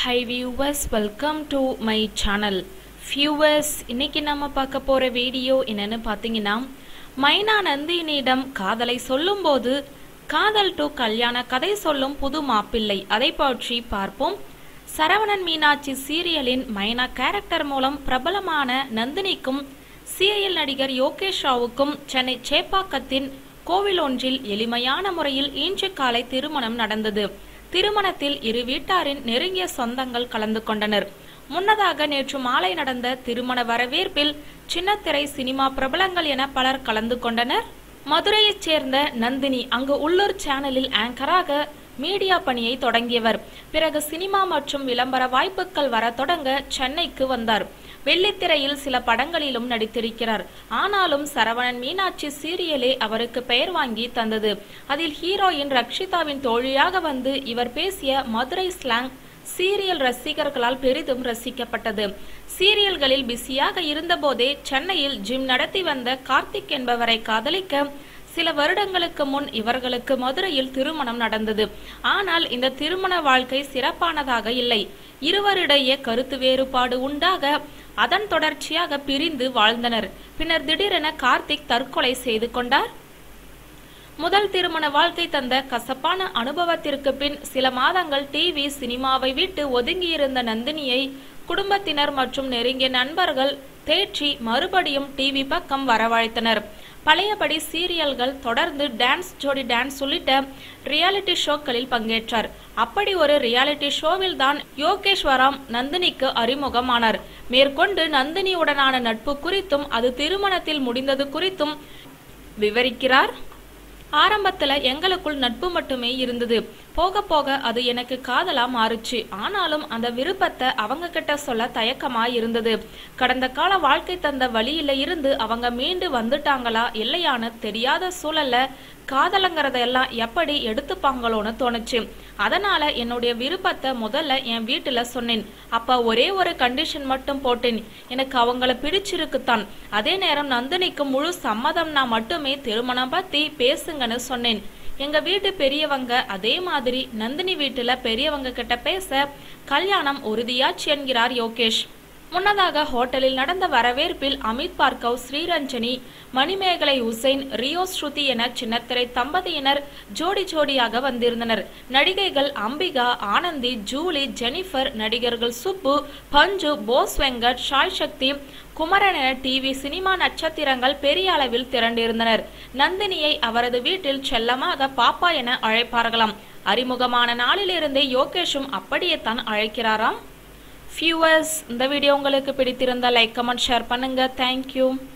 high viewers welcome to my channel viewers இன்னைக்கு நம்ம பார்க்க போற வீடியோ என்னன்னு பார்த்தீங்கன்னா மைனா நந்தினியிடம் காதலை சொல்லும்போது காதல் டு கல்யாண கதை சொல்லும் புது மாப்பிள்ளை அதை பற்றி பார்ப்போம் சரவணன் மீனாட்சி சீரியலின் மைனா கேரக்டர் மூலம் பிரபலமான நந்தினிக்கும் சீரியல் நடிகர் யோகேஷ் ராவுக்கும் சென்னை சேப்பாக்கத்தின் கோவில் ஒன்றில் எளிமையான முறையில் இன்று காலை திருமணம் நடந்தது திருமணத்தில் இரு வீட்டாரின் நெருங்கிய சொந்தங்கள் கலந்து கொண்டனர் முன்னதாக நேற்று மாலை நடந்த திருமண வரவேற்பில் சின்னத்திரை சினிமா பிரபலங்கள் என பலர் கலந்து கொண்டனர் மதுரையைச் சேர்ந்த நந்தினி அங்கு உள்ளூர் சேனலில் ஆங்கராக மீடியா பணியை தொடங்கியவர் பிறகு சினிமா மற்றும் விளம்பர வாய்ப்புகள் வர தொடங்க சென்னைக்கு வந்தார் வெள்ளித்திரையில் சில படங்களிலும் நடித்திருக்கிறார் ஆனாலும் சரவணன் மீனாட்சி சீரியலே அவருக்கு பெயர் வாங்கி தந்தது அதில் ஹீரோயின் ரக்ஷிதாவின் தோழியாக வந்து இவர் பேசிய மதுரை ஸ்லாங் சீரியல் ரசிகர்களால் பெரிதும் ரசிக்கப்பட்டது சீரியல்களில் பிஸியாக இருந்தபோதே சென்னையில் ஜிம் நடத்தி வந்த கார்த்திக் என்பவரை காதலிக்க சில வருடங்களுக்கு முன் இவர்களுக்கு மதுரையில் திருமணம் நடந்தது ஆனால் இந்த திருமண வாழ்க்கை சிறப்பானதாக இல்லை இருவரிடையே கருத்து வேறுபாடு உண்டாக அதன் தொடர்ச்சியாக பிரிந்து வாழ்ந்தனர் பின்னர் திடீரென கார்த்திக் தற்கொலை செய்து கொண்டார் முதல் திருமண வாழ்க்கை தந்த கசப்பான அனுபவத்திற்கு பின் சில மாதங்கள் டிவி சினிமாவை விட்டு ஒதுங்கியிருந்த நந்தினியை குடும்பத்தினர் மற்றும் நெருங்கிய நண்பர்கள் தேற்றி மறுபடியும் டிவி பக்கம் வரவழைத்தனர் பழையபடி சீரியல்கள் தொடர்ந்து டான்ஸ் ஜோடி டான்ஸ் உள்ளிட்ட ரியாலிட்டி ஷோக்களில் பங்கேற்றார் அப்படி ஒரு ரியாலிட்டி ஷோவில் தான் யோகேஸ்வராம் நந்தினிக்கு அறிமுகமானார் மேற்கொண்டு நந்தினியுடனான நட்பு குறித்தும் அது திருமணத்தில் முடிந்தது குறித்தும் விவரிக்கிறார் ஆரம்பத்துல எங்களுக்குள் நட்பு மட்டுமே இருந்தது போக போக அது எனக்கு காதலா மாறுச்சு ஆனாலும் அந்த விருப்பத்தை அவங்க கிட்ட சொல்ல தயக்கமா இருந்தது கடந்த கால வாழ்க்கை தந்த வழியில இருந்து அவங்க மீண்டு வந்துட்டாங்களா இல்லையான்னு தெரியாத சூழல்ல காதலங்கிறதெல்லாம் எப்படி எடுத்துப்பாங்களோன்னு தோணுச்சு அதனால என்னுடைய விருப்பத்தை முதல்ல என் வீட்டுல சொன்னேன் அப்ப ஒரே ஒரு கண்டிஷன் மட்டும் போட்டேன் எனக்கு அவங்கள பிடிச்சிருக்குத்தான் அதே நேரம் நந்தினிக்கு முழு சம்மதம்னா மட்டுமே திருமணம் பத்தி பேசுங்கன்னு சொன்னேன் எங்க வீட்டு பெரியவங்க அதே மாதிரி நந்தினி வீட்டுல பெரியவங்க கிட்ட பேச கல்யாணம் உறுதியாச்சு என்கிறார் யோகேஷ் முன்னதாக ஹோட்டலில் நடந்த வரவேற்பில் அமித் பார்கவ் ஸ்ரீரஞ்சனி மணிமேகலை உசைன் ரியோ ஸ்ருதி என சின்னத்திரை தம்பதியினர் ஜோடி ஜோடியாக வந்திருந்தனர் நடிகைகள் அம்பிகா ஆனந்தி ஜூலி ஜெனிஃபர் நடிகர்கள் சுப்பு பஞ்சு போஸ் வெங்கட் ஷாய் சக்தி குமரன் என டிவி சினிமா நட்சத்திரங்கள் பெரிய அளவில் திரண்டிருந்தனர் நந்தினியை அவரது வீட்டில் செல்லமாக பாப்பா என அழைப்பார்களாம் அறிமுகமான நாளிலிருந்தே யோகேஷும் அப்படியே தான் அழைக்கிறாராம் வியூவர்ஸ் இந்த வீடியோ உங்களுக்கு பிடித்திருந்தால் லைக் கமெண்ட் ஷேர் பண்ணுங்க தேங்க்யூ